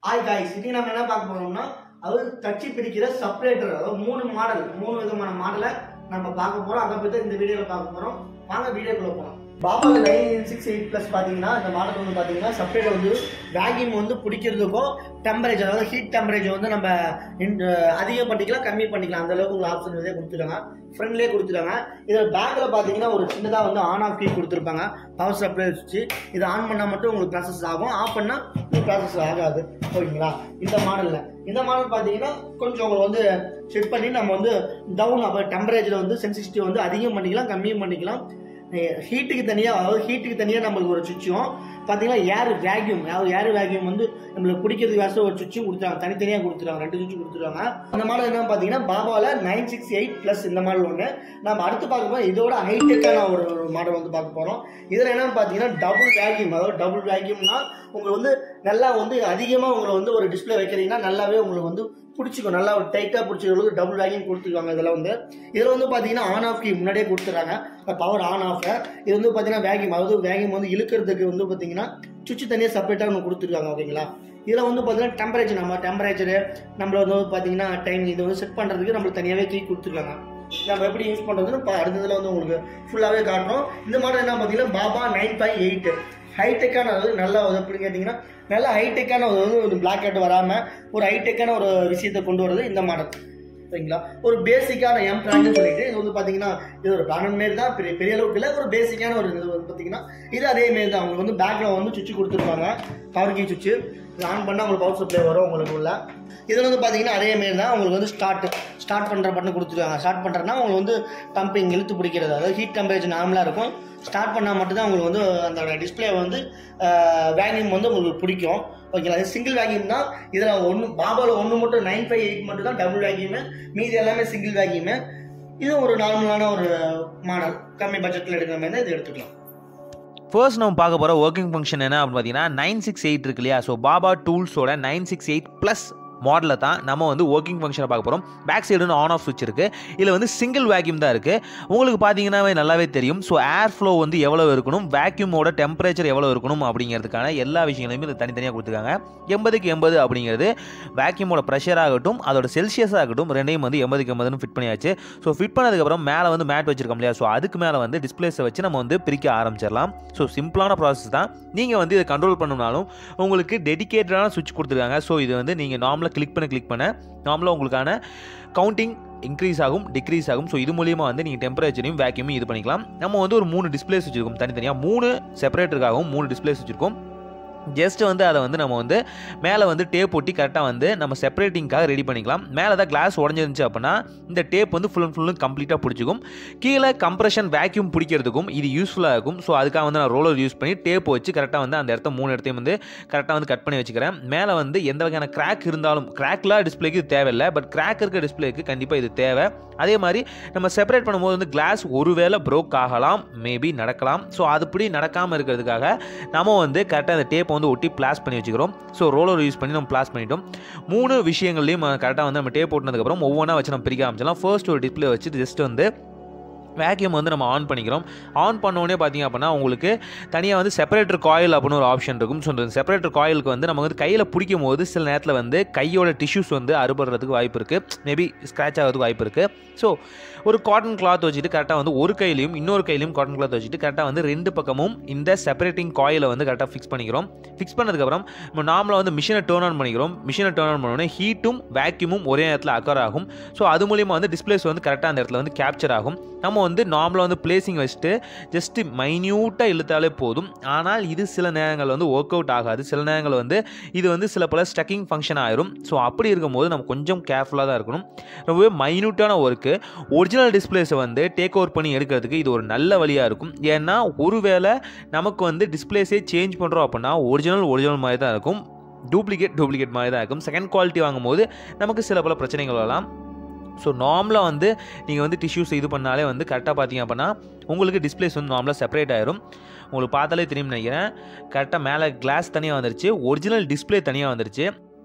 hi guys இன்னைக்கு நம்ம என்ன பார்க்க போறோம்னா அதாவது தச்சு பிரிக்கிற செப்பரேட்டர் அதாவது மூணு மாடல் மூணு விதமான மாடலை நம்ம பார்க்க போறோம் அதை பத்தி இந்த வீடியோல பார்க்க போறோம் வாங்க வீடியோக்குள்ள போறோம் Baba nine six eight plus பார்த்தீங்கன்னா இந்த மாடல் வந்து பார்த்தீங்கன்னா செப்பரேட்டர் வந்து வேக்யூம் வந்து பிடிக்கிறதுக்கும் டெம்பரேச்சர் அதாவது ஹீட் டெம்பரேச்சர் வந்து நம்ம in- அதிகம் பண்ணிக்கலாம் கம்மி பண்ணிக்கலாம் அந்த அளவுக்கு உங்களுக்கு ஆப்ஷன் இதே கொடுத்துருக்காங்க ஃப்ரெண்ட்லேயே கொடுத்துருக்காங்க இதில் பேக்கில் பார்த்தீங்கன்னா ஒரு சின்னதாக வந்து ஆன் ஆஃப் கீ கொடுத்துருப்பாங்க பவர் சப்ளை வச்சு இதை ஆன் பண்ணால் மட்டும் உங்களுக்கு ப்ராசஸ் ஆகும் ஆஃப் பண்ணால் ப்ராசஸ் ஆகாது ஓகேங்களா இந்த மாடலில் இந்த மாடல் பார்த்தீங்கன்னா கொஞ்சம் உங்களுக்கு வந்து செட் பண்ணி நம்ம வந்து டவுன் அப்போ டெம்பரேச்சர் வந்து சென்சிட்டிவ் வந்து அதிகம் பண்ணிக்கலாம் கம்மியும் பண்ணிக்கலாம் ஹீட்டுக்கு தனியாக அதாவது ஹீட்டுக்கு தனியாக நம்மளுக்கு ஒரு சுவிட்சும் பார்த்தீங்கன்னா ஏர் வேக்யூம் அதாவது ஏர் வேக்யூம் வந்து நம்மளுக்கு பிடிக்கிறதுக்கு வாசம் ஒரு சுவிட்சும் கொடுத்துருவாங்க தனித்தனியாக கொடுத்துருவாங்க ரெண்டு சுவிட்ச் கொடுத்துருவாங்க அந்த மாடல் என்ன பார்த்தீங்கன்னா பாபாவில் நைன் சிக்ஸ் எயிட் ப்ளஸ் இந்த மாடல் ஒன்று நம்ம அடுத்து பார்க்கும்போது இதோட ஹைடெக்கான ஒரு மாடல் வந்து பார்க்க போகிறோம் இதில் என்னன்னு பார்த்தீங்கன்னா டபுள் வேக்யூம் அதாவது டபுள் வேக்யூம்னா உங்களுக்கு வந்து நல்லா வந்து அதிகமாக உங்களை வந்து ஒரு டிஸ்ப்ளே வைக்கிறீங்கன்னா நல்லாவே உங்களுக்கு வந்து பிடிச்சிக்கும் நல்லா டைட்டாக பிடிச்சிக்கிறதுக்கு டபுள் வேக்யூம் கொடுத்துருக்காங்க இதில் வந்து இதில் வந்து பார்த்தீங்கன்னா ஆன் ஆஃப் கீ முன்னாடியே கொடுத்துறாங்க பவர் ஆன் ஆஃப் இது வந்து பார்த்தீங்கன்னா வேக்யூம் அதாவது வேக்யூம் வந்து இழுக்கிறதுக்கு வந்து பார்த்தீங்கன்னா சுவிட்ச் தனியாக செப்பரேட்டாக ஒன்று கொடுத்துருக்காங்க ஓகேங்களா இதில் வந்து பார்த்தீங்கன்னா டெம்பரேச்சர் நம்ம டெம்பரேச்சரு நம்மள வந்து பார்த்தீங்கன்னா டைம் இது வந்து செட் பண்ணுறதுக்கு நம்மளுக்கு தனியாகவே கீ கொடுத்துருக்காங்க நம்ம எப்படி யூஸ் பண்ணுறதுன்னு இப்போ அடுத்ததுல வந்து உங்களுக்கு ஃபுல்லாகவே காட்டுறோம் இந்த மாடல் என்ன பார்த்தீங்கன்னா பாபா நைன் ஃபைவ் எயிட் ஹைடெக்கான அதாவது நல்லா வந்து எப்படி கேட்டிங்கன்னா நல்லா ஹைடெக்கான ஒரு வந்து ஒரு பிளாக் அவுட் வராமல் ஒரு ஹைடெக்கான ஒரு விஷயத்தை கொண்டு வரது இந்த மாடல் சரிங்களா ஒரு பேசிக்கான எம் பிளான் சொல்லிட்டு இது வந்து பார்த்தீங்கன்னா இது ஒரு பிளான் மாரி தான் பெரிய பெரிய அளவுக்கு இல்லை ஒரு பேசிக்கான ஒரு இது வந்து பார்த்தீங்கன்னா இது அதே மாரி தான் அவங்க வந்து பேக்கில் வந்து சுவிட்ச் கொடுத்துருப்பாங்க பவர் கீ சுவிட்ச் இது ஆன் பண்ணால் உங்களுக்கு பவர் சப்ளை வரும் உங்களுக்கு உள்ள இதில் வந்து பார்த்தீங்கன்னா அதே மாரி தான் உங்களுக்கு வந்து ஸ்டார்ட் ஸ்டார்ட் பண்ணுற பட்டன் கொடுத்துருக்காங்க ஸ்டார்ட் பண்ணுறதுனா உங்களுக்கு வந்து பம்பிங் இழுத்து பிடிக்கிறது அதாவது ஹீட் டெம்பரேச்சர் நார்மலாக இருக்கும் ஸ்டார்ட் பண்ணால் மட்டும்தான் உங்களுக்கு வந்து அந்த டிஸ்பிளே வந்து வேக்யூம் வந்து உங்களுக்கு பிடிக்கும் ஓகேங்களா இது சிங்கிள் வேக்யூம் தான் இதில் ஒன்று பாபாவில் ஒன்று மட்டும் நைன் ஃபைவ் எயிட் மட்டும் தான் டபுள் வேக்யூமு மீதி எல்லாமே சிங்கிள் வேக்யூமு இது ஒரு நார்மலான ஒரு மாடல் கம்மி பட்ஜெட்டில் எடுக்கிற மாதிரி தான் இது எடுத்துக்கலாம் ஃபர்ஸ்ட் நம்ம பார்க்க போகிற ஒர்க்கிங் ஃபங்க்ஷன் என்ன அப்படின்னு பார்த்தீங்கன்னா நைன் சிக்ஸ் எயிட் இருக்கு இல்லையா ஸோ பாபா டூல்ஸோட நைன் சிக்ஸ் எயிட் ப்ளஸ் மாடலில் தான் நம்ம வந்து ஒர்க்கிங் ஃபங்க்ஷனை பார்க்க போகிறோம் பேக் சைடு வந்து ஆன் ஆஃப் சுவிட்ச் இருக்குது இதில் வந்து சிங்கிள் வேக்யூம் தான் இருக்குது உங்களுக்கு பார்த்தீங்கன்னா நல்லாவே தெரியும் ஸோ ஏர் ஃப்ளோ வந்து எவ்வளோ இருக்கணும் வேக்யூமோட டெம்பரேச்சர் எவ்வளோ இருக்கணும் அப்படிங்கிறதுக்கான எல்லா விஷயங்களையுமே இது தனித்தனியாக கொடுத்துருக்காங்க எண்பதுக்கு எண்பது அப்படிங்கிறது வேக்யூமோட ப்ரெஷர் ஆகட்டும் அதோட செல்சியஸ் ஆகட்டும் ரெண்டையும் வந்து எண்பதுக்கு எண்பதுன்னு ஃபிட் பண்ணியாச்சு ஸோ ஃபிட் பண்ணதுக்கப்புறம் மேலே வந்து மேட் வச்சிருக்கோம் இல்லையா ஸோ அதுக்கு மேலே வந்து டிஸ்பிளேஸை வச்சு நம்ம வந்து பிரிக்க ஆரம்பிச்சிடலாம் ஸோ சிம்பிளான ப்ராசஸ் தான் நீங்கள் வந்து இதை கண்ட்ரோல் பண்ணணும்னாலும் உங்களுக்கு டெடிகேட்டடான சுவிட்ச் கொடுத்துருக்காங்க ஸோ இது வந்து நீங்கள் நார்மலாக கிளிக் பண்ண கிளிக் பண்ண நார்மலாக உங்களுக்கான கவுண்டிங் இன்க்ரீஸ் ஆகும் டிக்ரீஸ் ஆகும் ஸோ இது மூலியமாக வந்து நீங்கள் டெம்பரேச்சரையும் வேக்யூமையும் இது பண்ணிக்கலாம் நம்ம வந்து ஒரு மூணு டிஸ்பிளேஸ் வச்சுருக்கோம் தனித்தனியாக மூணு செப்பரேட்டருக்காகவும் மூணு டிஸ்பிளேஸ் வச்சுருக்கோம் ஜஸ்ட் வந்து அதை வந்து நம்ம வந்து மேலே வந்து டேப் ஒட்டி கரெக்டாக வந்து நம்ம செப்பரேட்டிங்காக ரெடி பண்ணிக்கலாம் மேலே தான் கிளாஸ் உடஞ்சிருந்துச்சு அப்படின்னா இந்த டேப் வந்து ஃபுல் அண்ட் ஃபுல்லும் கம்ப்ளீட்டாக பிடிச்சிக்கும் கீழே கம்ப்ரெஷன் வேக்யூம் பிடிக்கிறதுக்கும் இது யூஸ்ஃபுல்லாக இருக்கும் ஸோ அதுக்காக வந்து நான் ரோலர் யூஸ் பண்ணி டேப் வச்சு கரெக்டாக வந்து அந்த இடத்த மூணு இடத்தையும் வந்து கரெக்டாக வந்து கட் பண்ணி வச்சுக்கிறேன் மேலே வந்து எந்த வகையான கிராக் இருந்தாலும் கிராக்லாம் டிஸ்பிளேக்கு இது தேவையில்லை பட் கிராக் இருக்க டிஸ்பிளேக்கு கண்டிப்பாக இது தேவை அதே மாதிரி நம்ம செப்பரேட் பண்ணும்போது வந்து கிளாஸ் ஒருவேளை ப்ரோக் ஆகலாம் மேபி நடக்கலாம் ஸோ அதுபடி நடக்காமல் இருக்கிறதுக்காக நம்ம வந்து கரெக்டாக அந்த டேப்பை வந்து ஒட்டி பிளாஸ் பண்ணி வச்சுக்கிறோம் ஸோ ரோலர் யூஸ் பண்ணி நம்ம பிளாஸ் பண்ணிட்டோம் மூணு விஷயங்கள்லையும் கரெக்டாக வந்து நம்ம டேப் போட்டதுக்கப்புறம் ஒவ்வொன்றா வச்சு நம்ம பிரிக்க ஆரம்பிச்சலாம் ஃபர்ஸ்ட் ஒரு டிஸ்பிளே வச்சு ஜஸ்ட் வந்து வேக்யூம் வந்து நம்ம ஆன் பண்ணிக்கிறோம் ஆன் பண்ணோடனே பார்த்தீங்க அப்படின்னா உங்களுக்கு தனியாக வந்து செப்பரேட்டர் காயில் அப்படின்னு ஒரு ஆப்ஷன் இருக்கும் ஸோ அந்த செப்பரேட்டர் காயிலுக்கு வந்து நம்ம வந்து கையில் பிடிக்கும் போது சில நேரத்தில் வந்து கையோட டிஷ்யூஸ் வந்து அறுபடுறதுக்கு வாய்ப்பு இருக்குது மேபி ஸ்க்ராட்ச் ஆகிறதுக்கு வாய்ப்பு இருக்குது ஸோ ஒரு காட்டன் கிளாத் வச்சுட்டு கரெக்டாக வந்து ஒரு கையிலையும் இன்னொரு கையிலையும் காட்டன் கிளாத் வச்சுட்டு கரெக்டாக வந்து ரெண்டு பக்கமும் இந்த செப்பரேட்டிங் காயிலை வந்து கரெக்டாக ஃபிக்ஸ் பண்ணிக்கிறோம் ஃபிக்ஸ் பண்ணதுக்கப்புறம் நம்ம நார்மலாக வந்து மிஷினை டேர்ன் ஆன் பண்ணிக்கிறோம் மிஷினை டேர்ன் ஆன் பண்ணோடனே ஹீட்டும் வேக்யூமும் ஒரே நேரத்தில் அக்கர் ஆகும் ஸோ அது மூலியமாக வந்து டிஸ்பிளேஸ் வந்து கரெக்டாக அந்த இடத்துல வந்து கேப்சர் ஆகும் நம்ம வந்து நார்மலாக வந்து பிளேசிங் வச்சுட்டு ஜஸ்ட் மைன்யூட்டாக இழுத்தாலே போதும் ஆனால் இது சில நேரங்கள் வந்து ஒர்க் அவுட் ஆகாது சில நேரங்கள் வந்து இது வந்து சில பல ஸ்டக்கிங் ஃபங்க்ஷன் ஆயிரும் ஸோ அப்படி இருக்கும்போது நம்ம கொஞ்சம் கேர்ஃபுல்லாக தான் இருக்கணும் ரொம்பவே மைன்யூட்டான ஒர்க்கு ஒரிஜினல் டிஸ்பிளேஸை வந்து டேக் ஓவர் பண்ணி எடுக்கிறதுக்கு இது ஒரு நல்ல வழியாக இருக்கும் ஏன்னா ஒருவேளை நமக்கு வந்து டிஸ்பிளேஸே சேஞ்ச் பண்ணுறோம் அப்படின்னா ஒரிஜினல் ஒரிஜினல் மாதிரி தான் இருக்கும் டூப்ளிகேட் டூப்ளிகேட் மாதிரி தான் இருக்கும் செகண்ட் குவாலிட்டி வாங்கும்போது நமக்கு சில பல பிரச்சனைகள் வரலாம் ஸோ நார்மலாக வந்து நீங்கள் வந்து டிஷ்யூஸ் இது பண்ணாலே வந்து கரெக்டாக பார்த்தீங்க அப்படின்னா உங்களுக்கு டிஸ்பிளேஸ் வந்து நார்மலாக செப்பரேட் ஆயிரும் உங்களுக்கு பார்த்தாலே தெரியும் நினைக்கிறேன் கரெக்டாக மேலே கிளாஸ் தனியாக வந்துருச்சு ஒரிஜினல் டிஸ்பிளே தனியாக வந்துருச்சு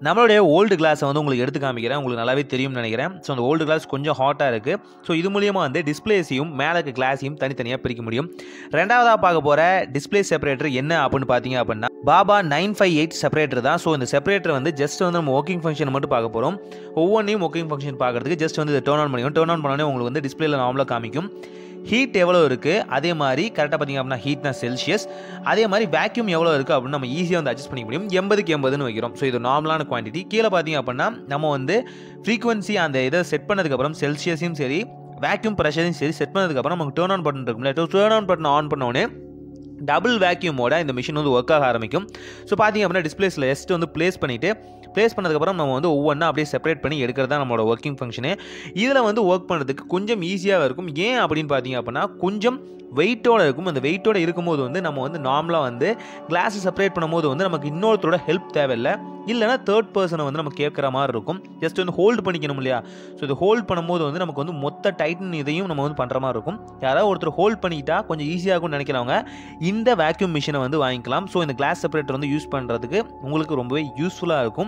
நம்மளுடைய ஓல்டு கிளாஸை வந்து உங்களுக்கு எடுத்து காமிக்கிறேன் உங்களுக்கு நல்லாவே தெரியும்னு நினைக்கிறேன் ஸோ அந்த ஓல்டு கிளாஸ் கொஞ்சம் ஹாட்டாக இருக்குது ஸோ இது மூலியமாக வந்து டிஸ்பிளேஸையும் மேலே இருக்க கிளாஸையும் தனித்தனியாக பிரிக்க முடியும் ரெண்டாவதாக பார்க்க போகிற டிஸ்பிளே செப்பரேட்டர் என்ன அப்படின்னு பார்த்தீங்க அப்படின்னா Baba nine five eight separator தான் ஸோ இந்த செப்பரேட்டர் வந்து ஜஸ்ட் வந்து நம்ம ஒர்க்கிங் ஃபங்க்ஷன் மட்டும் பார்க்க போகிறோம் ஒவ்வொன்றையும் ஒர்க்கிங் ஃபங்க்ஷன் பார்க்குறதுக்கு ஜஸ்ட் வந்து இதை டேர்ன் ஆன் பண்ணிக்கும் டேர்ன் ஆன் பண்ணோடனே உங்களுக்கு வந்து டிஸ்பிளேல நார்மலாக காமிக்கும் ஹீட் எவ்வளோ இருக்குது அதே மாதிரி கரெக்டாக பார்த்தீங்க அப்படின்னா ஹீட்னா செல்சியஸ் அதே மாதிரி வேக்யூம் எவ்வளோ இருக்குது அப்படின்னு நம்ம ஈஸியாக வந்து அட்ஜஸ்ட் பண்ணிக்க முடியும் எண்பதுக்கு எண்பதுன்னு வைக்கிறோம் ஸோ இது நார்மலான குவான்டிட்டி கீழே பார்த்தீங்க அப்படின்னா நம்ம வந்து ஃப்ரீக்வன்சி அந்த இதை செட் பண்ணதுக்கப்புறம் செல்சியஸையும் சரி வேக்யூம் ப்ரெஷரையும் சரி செட் பண்ணதுக்கப்புறம் நமக்கு டேர்ன் ஆன் பட்டன் இருக்கும்ல டேர்ன் ஆன் பட்டன் ஆன் பண்ணோடனே டபுள் வேக்யூமோட இந்த மிஷின் வந்து ஒர்க் ஆக ஆரம்பிக்கும் ஸோ பார்த்தீங்க அப்படின்னா டிஸ்பிளேஸில் ஜஸ்ட் வந்து ப்ளேஸ் பண்ணிவிட்டு ப்ளேஸ் பண்ணதுக்கப்புறம் நம்ம வந்து ஒவ்வொன்றா அப்படியே செப்பரேட் பண்ணி எடுக்கிறது தான் நம்மளோட ஒர்க்கிங் ஃபங்க்ஷனு இதில் வந்து ஒர்க் பண்ணுறதுக்கு கொஞ்சம் ஈஸியாக இருக்கும் ஏன் அப்படின்னு பார்த்தீங்க அப்படின்னா கொஞ்சம் வெயிட்டோட இருக்கும் அந்த வெயிட்டோட இருக்கும்போது வந்து நம்ம வந்து நார்மலாக வந்து கிளாஸை செப்பரேட் பண்ணும்போது வந்து நமக்கு இன்னொருத்தரோட ஹெல்ப் தேவையில்லை இல்லைனா தேர்ட் பர்சனை வந்து நம்ம கேட்குற மாதிரி இருக்கும் ஜஸ்ட் வந்து ஹோல்டு பண்ணிக்கணும் இல்லையா ஸோ இது ஹோல்ட் பண்ணும்போது வந்து நமக்கு வந்து மொத்த டைட்டன் இதையும் நம்ம வந்து பண்ணுற மாதிரி இருக்கும் யாராவது ஒருத்தர் ஹோல்ட் பண்ணிக்கிட்டா கொஞ்சம் ஈஸியாக இருக்கும்னு நினைக்கிறவங்க இந்த வேக்யூம் மிஷினை வந்து வாங்கிக்கலாம் ஸோ இந்த கிளாஸ் செப்பரேட்டர் வந்து யூஸ் பண்ணுறதுக்கு உங்களுக்கு ரொம்பவே யூஸ்ஃபுல்லாக இருக்கும்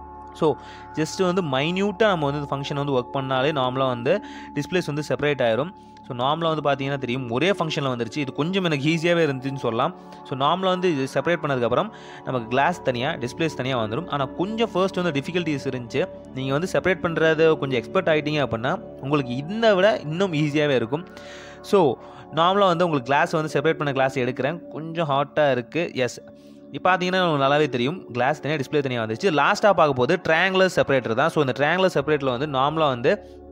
ஸோ ஜஸ்ட் வந்து மைன்யூட்டாக நம்ம வந்து ஃபங்க்ஷன் வந்து ஒர்க் பண்ணாலே நார்மலாக வந்து டிஸ்பிளேஸ் வந்து செப்பரேட் ஆயிரும் ஸோ நார்மலாக வந்து பார்த்தீங்கன்னா தெரியும் ஒரே ஃபங்க்ஷனில் வந்துருச்சு இது கொஞ்சம் எனக்கு ஈஸியாகவே இருந்துச்சுன்னு சொல்லலாம் ஸோ நார்மலாக வந்து இது செப்பரேட் பண்ணதுக்கப்புறம் நமக்கு கிளாஸ் தனியாக டிஸ்பிளேஸ் தனியாக வந்துடும் ஆனால் கொஞ்சம் ஃபர்ஸ்ட் வந்து டிஃபிகல்ட்டிஸ் இருந்துச்சு நீங்கள் வந்து செப்பரேட் பண்ணுறது கொஞ்சம் எக்ஸ்பர்ட் ஆகிட்டீங்க அப்படின்னா உங்களுக்கு இந்த விட இன்னும் ஈஸியாகவே இருக்கும் ஸோ நார்மலாக வந்து உங்களுக்கு கிளாஸ் வந்து செப்பரேட் பண்ண கிளாஸ் எடுக்கிறேன் கொஞ்சம் ஹாட்டாக இருக்குது எஸ் இப்போ பார்த்தீங்கன்னா உங்களுக்கு நல்லாவே தெரியும் கிளாஸ் தனியாக டிஸ்பிளே தனியாக வந்துச்சு லாஸ்ட்டாக பார்க்க போது ட்ரையாங்குலர் செப்பரேட்டர் தான் ஸோ இந்த ட்ரையாங்குலர் செப்பரேட்டரில் வந்து நார்மலாக வந்து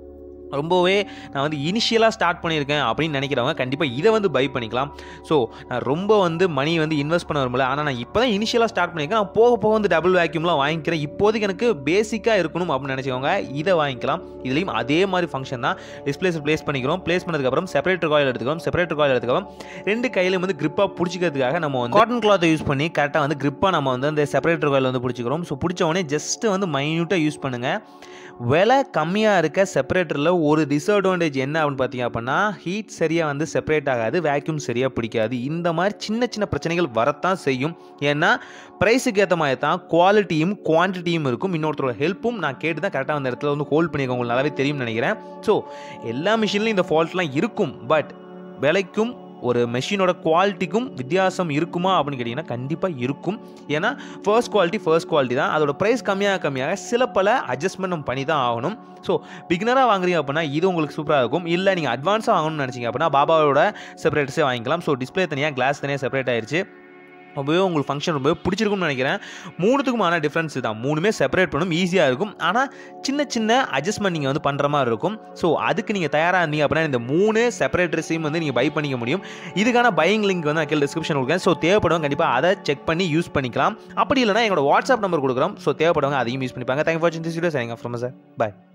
ரொம்பவே நான் வந்து இனிஷியலாக ஸ்டார்ட் பண்ணியிருக்கேன் அப்படின்னு நினைக்கிறவங்க கண்டிப்பாக இதை வந்து பை பண்ணிக்கலாம் ஸோ நான் ரொம்ப வந்து மணி வந்து இன்வெஸ்ட் பண்ண வரும்ல ஆனால் நான் இப்போ தான் இனிஷியலாக ஸ்டார்ட் பண்ணியிருக்கேன் நான் போக போக வந்து டபுள் வேக்யூம்லாம் வாங்கிக்கிறேன் இப்போதைக்கு எனக்கு பேசிக்காக இருக்கணும் அப்படின்னு நினச்சிக்கோங்க இதை வாங்கிக்கலாம் இதுலேயும் அதே மாதிரி ஃபங்க்ஷன் தான் டிஸ்பிளேஸ் ப்ளேஸ் பண்ணிக்கிறோம் ப்ளேஸ் பண்ணதுக்கப்புறம் செப்பரேட்டர் காயில் எடுத்துக்கிறோம் செப்பரேட்டர் காயில் எடுத்துக்கிறோம் ரெண்டு கையிலும் வந்து கிரிப்பாக பிடிச்சிக்கிறதுக்காக நம்ம வந்து காட்டன் கிளாத்தை யூஸ் பண்ணி கரெக்டாக வந்து கிரிப்பாக நம்ம வந்து அந்த செப்பரேட்டர் காயில் வந்து பிடிச்சிக்கிறோம் ஸோ பிடிச்ச உடனே ஜஸ்ட்டு வந்து மைன்யூட்டாக யூஸ் பண்ணுங்கள் விலை கம்மியாக இருக்க செப்பரேட்டரில் ஒரு டிஸ்அட்வான்டேஜ் என்ன அப்படின்னு பார்த்தீங்க அப்படின்னா ஹீட் சரியாக வந்து செப்பரேட் ஆகாது வேக்யூம் சரியாக பிடிக்காது இந்த மாதிரி சின்ன சின்ன பிரச்சனைகள் வரத்தான் செய்யும் ஏன்னா ப்ரைஸுக்கு ஏற்ற மாதிரி தான் குவாலிட்டியும் குவான்டிட்டியும் இருக்கும் இன்னொருத்தரோட ஹெல்ப்பும் நான் கேட்டு தான் கரெக்டாக அந்த இடத்துல வந்து ஹோல்ட் பண்ணியிருக்கேன் உங்களுக்கு நல்லாவே தெரியும்னு நினைக்கிறேன் ஸோ எல்லா மிஷின்லையும் இந்த ஃபால்ட்லாம் இருக்கும் பட் விலைக்கும் ஒரு மெஷினோட குவாலிட்டிக்கும் வித்தியாசம் இருக்குமா அப்படின்னு கேட்டிங்கன்னா கண்டிப்பாக இருக்கும் ஏன்னா ஃபர்ஸ்ட் குவாலிட்டி ஃபர்ஸ்ட் குவாலிட்டி தான் அதோட ப்ரைஸ் கம்மியாக கம்மியாக சில பல அட்ஜஸ்ட்மெண்ட் நம்ம பண்ணி தான் ஆகணும் ஸோ பிகினராக வாங்குறீங்க அப்படின்னா இது உங்களுக்கு சூப்பராக இருக்கும் இல்லை நீங்கள் அட்வான்ஸாக வாங்கணும்னு நினச்சிங்க அப்படின்னா பாபாவோட செப்பரேட்டர்ஸே வாங்கிக்கலாம் ஸோ டிஸ்பிளே தனியாக கிளாஸ் தனியாக செப்பரேட் ஆயிடுச்சு ரொம்பவே உங்களுக்கு ஃபங்க்ஷன் ரொம்பவே பிடிச்சிருக்கும்னு நினைக்கிறேன் மூணுத்துக்குமான டிஃப்ரென்ஸ் தான் மூணுமே செப்பரேட் பண்ணும் ஈஸியாக இருக்கும் ஆனால் சின்ன சின்ன அட்ஜஸ்ட்மெண்ட் நீங்கள் வந்து பண்ணுற மாதிரி இருக்கும் ஸோ அதுக்கு நீங்கள் தயாராக இருந்தீங்க அப்படின்னா இந்த மூணு செப்பரேட்டர்ஸையும் வந்து நீங்கள் பை பண்ணிக்க முடியும் இதுக்கான பையிங் லிங்க் வந்து நான் கீழே டிஸ்கிரிப்ஷன் கொடுக்குறேன் ஸோ தேவைப்படும் கண்டிப்பாக அதை செக் பண்ணி யூஸ் பண்ணிக்கலாம் அப்படி இல்லைனா எங்களோட வாட்ஸ்அப் நம்பர் கொடுக்குறோம் ஸோ தேவைப்படுவாங்க அதையும் யூஸ் பண்ணிப்பாங்க தேங்க் ஃபார் வாட்சிங் திஸ் வீடியோ சரிங்க ஃப்ரம் சார் பாய்